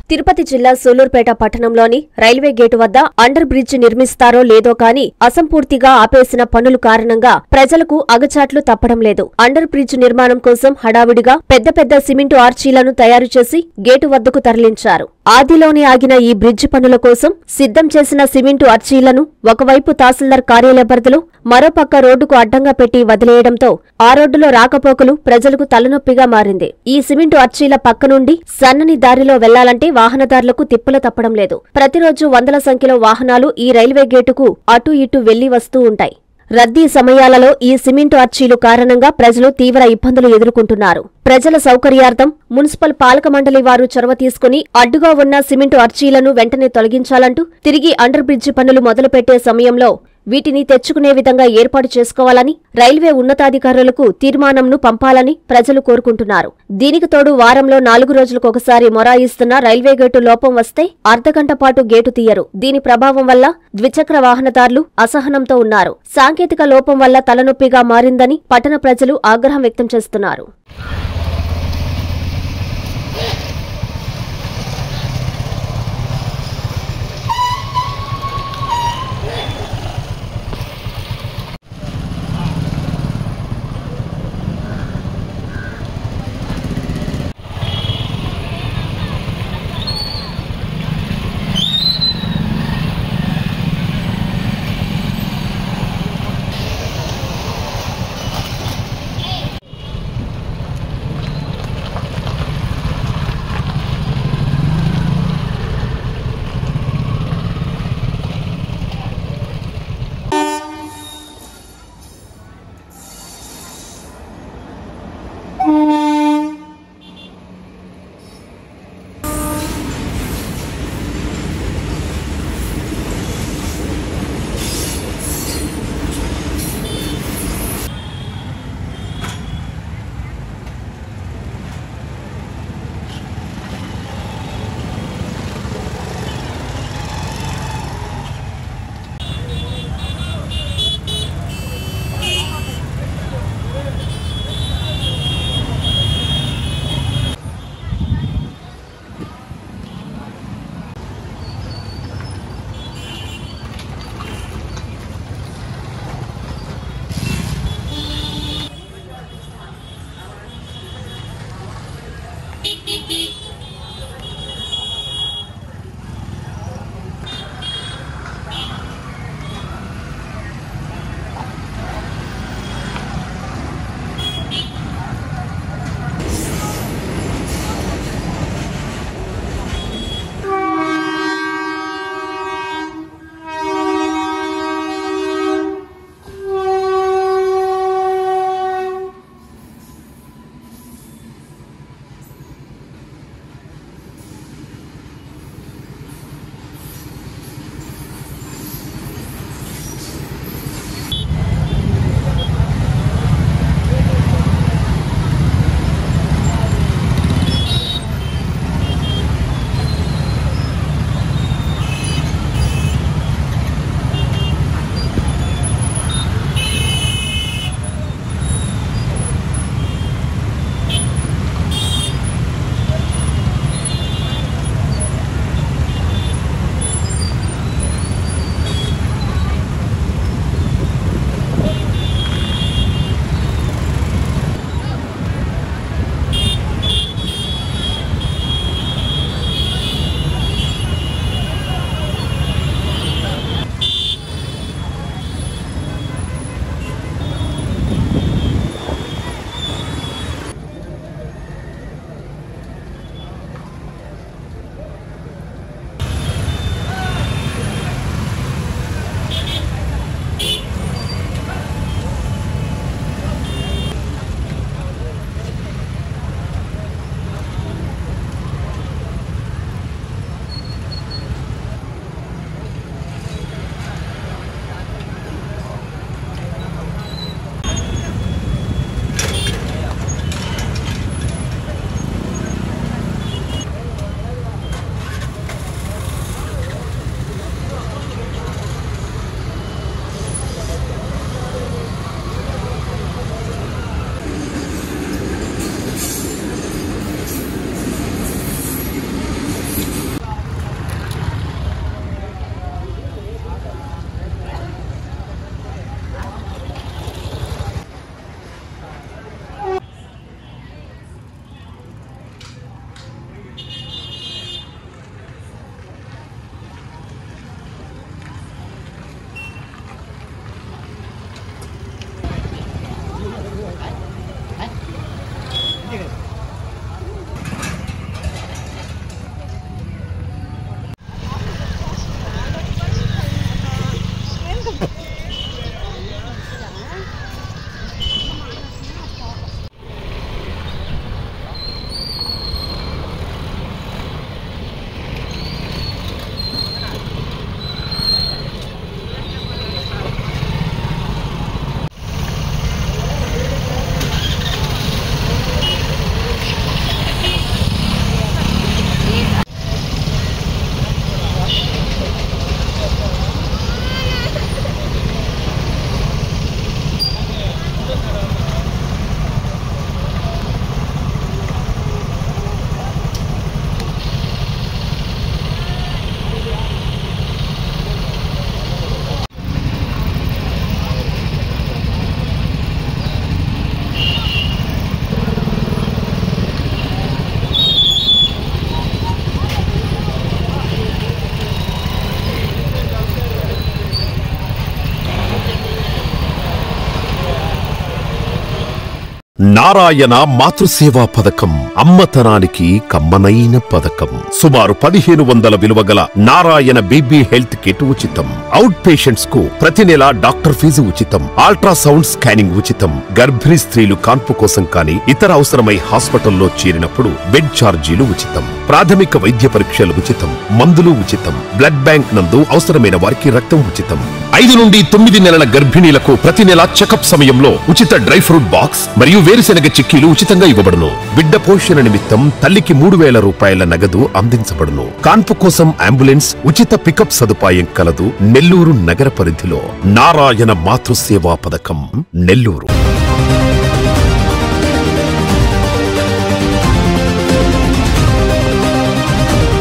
తిరుపతి జిల్లా సూలూరుపేట పట్టణంలోని railway gate వద్ద అండర్ బ్రిడ్జ్ నిర్మిస్తారో లేదో కానీ అసంపూర్తిగా ఆపేసిన పనులు కారణంగా ప్రజలకు అగచాట్లు తప్పడం లేదు అండర్ బ్రిడ్జ్ నిర్మాణం కోసం హడావిడిగా పెద్ద పెద్ద సిమెంటు ఆర్చీలను తయారు చేసి గేటు వద్దకు తరలించారు ఆదిలోనే ఆగిన ఈ బ్రిడ్జ్ పనుల కోసం సిద్ధం చేసిన సిమెంటు అర్చీలను ఒకవైపు తహసీల్దార్ కార్యాలయ పరిధిలో మరోపక్క రోడ్డుకు అడ్డంగా పెట్టి వదిలేయడంతో ఆ రోడ్డులో రాకపోకలు ప్రజలకు తలనొప్పిగా మారింది ఈ సిమెంటు అర్చీల పక్క నుండి సన్నని దారిలో వెళ్లాలంటే వాహనదారులకు తిప్పలు తప్పడం లేదు ప్రతిరోజు వందల సంఖ్యలో వాహనాలు ఈ రైల్వే గేటుకు అటూ ఇటూ వెళ్లి వస్తూ ఉంటాయి రద్దీ సమయాలలో ఈ సిమెంటు అర్చీలు కారణంగా ప్రజలు తీవ్ర ఇబ్బందులు ఎదుర్కొంటున్నారు ప్రజల సౌకర్యార్థం మున్సిపల్ పాలక మండలి వారు చొరవ తీసుకుని అడ్డుగా ఉన్న సిమెంటు అర్చీలను వెంటనే తొలగించాలంటూ తిరిగి అండర్ బ్రిడ్జి పనులు మొదలుపెట్టే సమయంలో వీటిని తెచ్చుకునే విధంగా ఏర్పాటు చేసుకోవాలని రైల్వే ఉన్నతాధికారులకు తీర్మానంను పంపాలని ప్రజలు కోరుకుంటున్నారు దీనికి తోడు వారంలో నాలుగు రోజులకు ఒకసారి మొరాయిస్తున్న రైల్వే గేటు లోపం వస్తే అర్ధగంట పాటు గేటు తీయరు దీని ప్రభావం వల్ల ద్విచక్ర వాహనదారులు అసహనంతో ఉన్నారు సాంకేతిక లోపం వల్ల తలనొప్పిగా మారిందని పట్టణ ప్రజలు ఆగ్రహం వ్యక్తం చేస్తున్నారు నారాయణ మాతృసేవా పథకం అమ్మతనానికి కమ్మనైన పథకం సుమారు పదిహేను వందల విలువ గల నారాయణ బేబీ హెల్త్ కిట్ ఉచితం అవుట్ పేషెంట్స్ కు ప్రతి నెల డాక్టర్ ఫీజు ఉచితం అల్ట్రాసౌండ్ స్కానింగ్ ఉచితం గర్భిణీ స్త్రీలు కాన్పు కోసం కానీ ఇతర అవసరమై హాస్పిటల్లో చేరినప్పుడు బెడ్ ఛార్జీలు ఉచితం ప్రాథమిక వైద్య పరీక్షలు ఉచితం మందులు ఉచితం బ్లడ్ బ్యాంక్ నందు అవసరమైన వారికి రక్తం ఉచితం ఐదు నుండి తొమ్మిది నెలల గర్భిణీలకు ప్రతి నెల చెకప్ సమయంలో ఉచిత డ్రై ఫ్రూట్ బాక్స్ మరియు వేరుశెనగ చిక్కీలు ఉచితంగా ఇవ్వబడును బిడ్డ పోషణ నిమిత్తం తల్లికి మూడు వేల రూపాయల నగదు అందించబడును కాన్పు కోసం అంబులెన్స్ ఉచిత పికప్ సదుపాయం కలదు నెల్లూరు నగర పరిధిలో నారాయణ మాతృసేవా పథకం నెల్లూరు